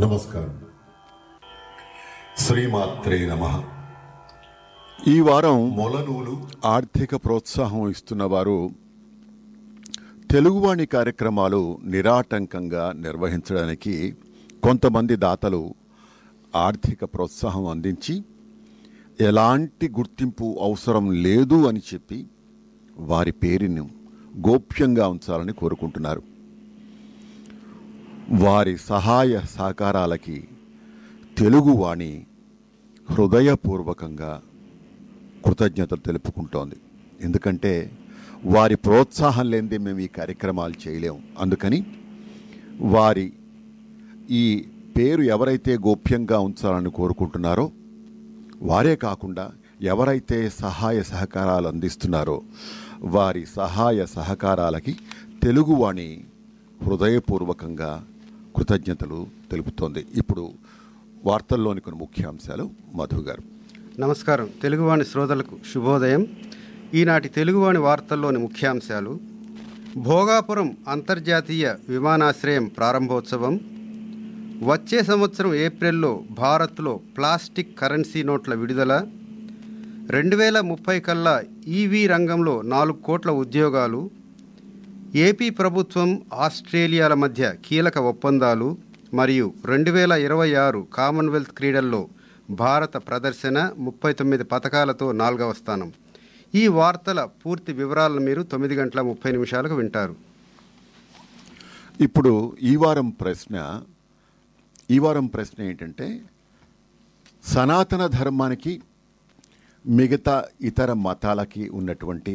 నమస్కారం శ్రీమాత్రే నమ ఈ వారం మొలనూలు ఆర్థిక ప్రోత్సాహం ఇస్తున్న వారు తెలుగువాణి కార్యక్రమాలు నిరాటంకంగా నిర్వహించడానికి కొంతమంది దాతలు ఆర్థిక ప్రోత్సాహం అందించి ఎలాంటి గుర్తింపు అవసరం లేదు అని చెప్పి వారి పేరును గోప్యంగా ఉంచాలని కోరుకుంటున్నారు వారి సహాయ సహకారాలకి తెలుగువాణి హృదయపూర్వకంగా కృతజ్ఞతలు తెలుపుకుంటోంది ఎందుకంటే వారి ప్రోత్సాహం లేనిదే మేము ఈ కార్యక్రమాలు చేయలేము అందుకని వారి ఈ పేరు ఎవరైతే గోప్యంగా ఉంచాలని కోరుకుంటున్నారో వారే కాకుండా ఎవరైతే సహాయ సహకారాలు అందిస్తున్నారో వారి సహాయ సహకారాలకి తెలుగువాణి హృదయపూర్వకంగా కృతజ్ఞతలు తెలుపుతోంది ఇప్పుడు వార్తల్లోని కొన్ని ముఖ్యాంశాలు మధు గారు నమస్కారం తెలుగువాణి శ్రోతలకు శుభోదయం ఈనాటి తెలుగువాణి వార్తల్లోని ముఖ్యాంశాలు భోగాపురం అంతర్జాతీయ విమానాశ్రయం ప్రారంభోత్సవం వచ్చే సంవత్సరం ఏప్రిల్లో భారత్లో ప్లాస్టిక్ కరెన్సీ నోట్ల విడుదల రెండు వేల ముప్పై కల్లా ఈవీ రంగంలో నాలుగు కోట్ల ఉద్యోగాలు ఏపీ ప్రభుత్వం ఆస్ట్రేలియాల మధ్య కీలక ఒప్పందాలు మరియు రెండు వేల ఇరవై ఆరు కామన్వెల్త్ క్రీడల్లో భారత ప్రదర్శన ముప్పై తొమ్మిది పథకాలతో నాలుగవ స్థానం ఈ వార్తల పూర్తి వివరాలను మీరు తొమ్మిది గంటల ముప్పై నిమిషాలకు వింటారు ఇప్పుడు ఈ వారం ప్రశ్న ఈ వారం ప్రశ్న ఏంటంటే సనాతన ధర్మానికి మిగతా ఇతర మతాలకి ఉన్నటువంటి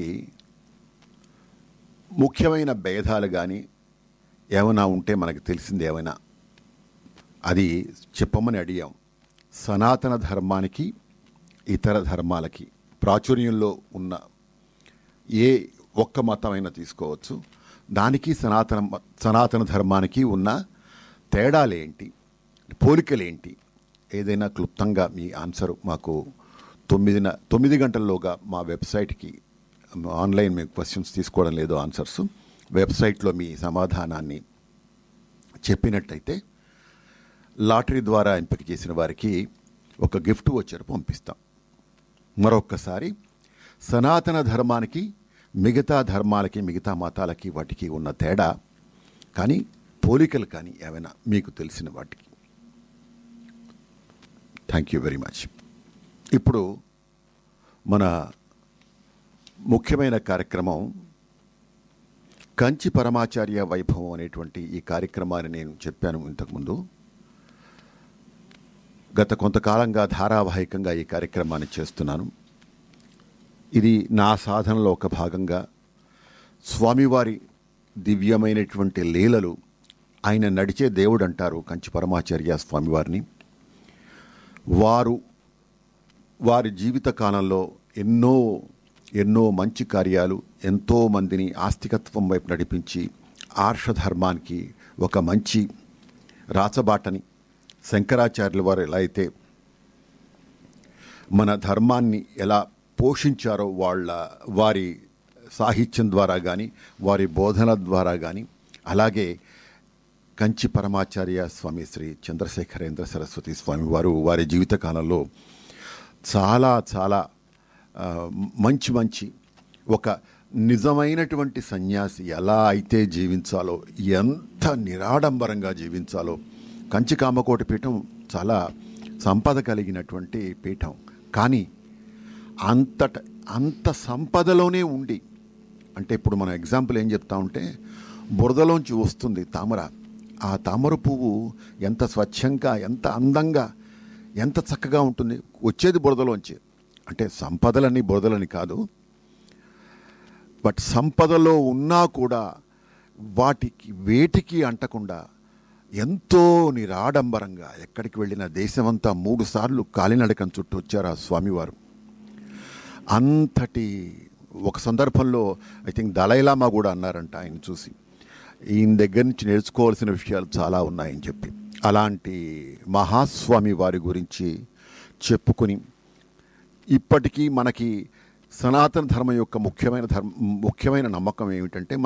ముఖ్యమైన భేదాలు కానీ ఏమైనా ఉంటే మనకు తెలిసింది ఏమైనా అది చెప్పమని అడిగాం సనాతన ధర్మానికి ఇతర ధర్మాలకి ప్రాచుర్యంలో ఉన్న ఏ ఒక్క మతమైనా తీసుకోవచ్చు దానికి సనాతన మ- సనాతన ధర్మానికి ఉన్న తేడాలేంటి పోలికలేంటి ఏదైనా క్లుప్తంగా మీ ఆన్సర్ మాకు తొమ్మిదిన తొమ్మిది గంటల్లోగా మా వెబ్సైట్కి ఆన్లైన్ మేము క్వశ్చన్స్ తీసుకోవడం లేదు ఆన్సర్స్ వెబ్సైట్లో మీ సమాధానాన్ని చెప్పినట్టయితే లాటరీ ద్వారా ఎంపిక చేసిన వారికి ఒక గిఫ్ట్ వచ్చారు పంపిస్తాం మరొక్కసారి సనాతన ధర్మానికి మిగతా ధర్మాలకి మిగతా మతాలకి వాటికి ఉన్న తేడా కానీ పోలికలు కానీ ఏమైనా మీకు తెలిసిన వాటికి థ్యాంక్ యూ వెరీ మచ్ ఇప్పుడు మన ముఖ్యమైన కార్యక్రమం కంచి పరమాచార్య వైభవం అనేటువంటి ఈ కార్యక్రమాన్ని నేను చెప్పాను ఇంతకుముందు గత కొంతకాలంగా ధారావాహికంగా ఈ కార్యక్రమాన్ని చేస్తున్నాను ఇది నా సాధనలో ఒక భాగంగా స్వామివారి దివ్యమైనటువంటి లీలలు ఆయన నడిచే దేవుడు అంటారు కంచి పరమాచార్య స్వామివారిని వారు వారి జీవిత కాలంలో ఎన్నో ఎన్నో మంచి కార్యాలు ఎంతో మందిని ఆస్తికత్వం వైపు నడిపించి ఆర్షధర్మానికి ఒక మంచి రాచబాటని శంకరాచార్యుల వారు ఎలా అయితే మన ధర్మాన్ని ఎలా పోషించారో వాళ్ళ వారి సాహిత్యం ద్వారా కానీ వారి బోధన ద్వారా కానీ అలాగే కంచి పరమాచార్య స్వామి శ్రీ చంద్రశేఖరేంద్ర సరస్వతి స్వామి వారు వారి జీవితకాలంలో చాలా చాలా ఆ, మంచి మంచి ఒక నిజమైనటువంటి సన్యాసి ఎలా అయితే జీవించాలో ఎంత నిరాడంబరంగా జీవించాలో కంచి కామకోటి పీఠం చాలా సంపద కలిగినటువంటి పీఠం కానీ అంతట అంత సంపదలోనే ఉండి అంటే ఇప్పుడు మనం ఎగ్జాంపుల్ ఏం చెప్తా ఉంటే బురదలోంచి వస్తుంది తామర ఆ తామర పువ్వు ఎంత స్వచ్ఛంగా ఎంత అందంగా ఎంత చక్కగా ఉంటుంది వచ్చేది బురదలోంచి అంటే సంపదలని బురదలని కాదు బట్ సంపదలో ఉన్నా కూడా వాటికి వేటికి అంటకుండా ఎంతో నిరాడంబరంగా ఎక్కడికి వెళ్ళిన దేశమంతా మూడు సార్లు కాలినడకం చుట్టూ వచ్చారు ఆ స్వామివారు అంతటి ఒక సందర్భంలో ఐ థింక్ దలైలామా కూడా అన్నారంట ఆయన చూసి ఈయన దగ్గర నుంచి నేర్చుకోవాల్సిన విషయాలు చాలా ఉన్నాయని చెప్పి అలాంటి మహాస్వామి వారి గురించి చెప్పుకొని ఇప్పటికీ మనకి సనాతన ధర్మం యొక్క ముఖ్యమైన ధర్మ ముఖ్యమైన నమ్మకం ఏమిటంటే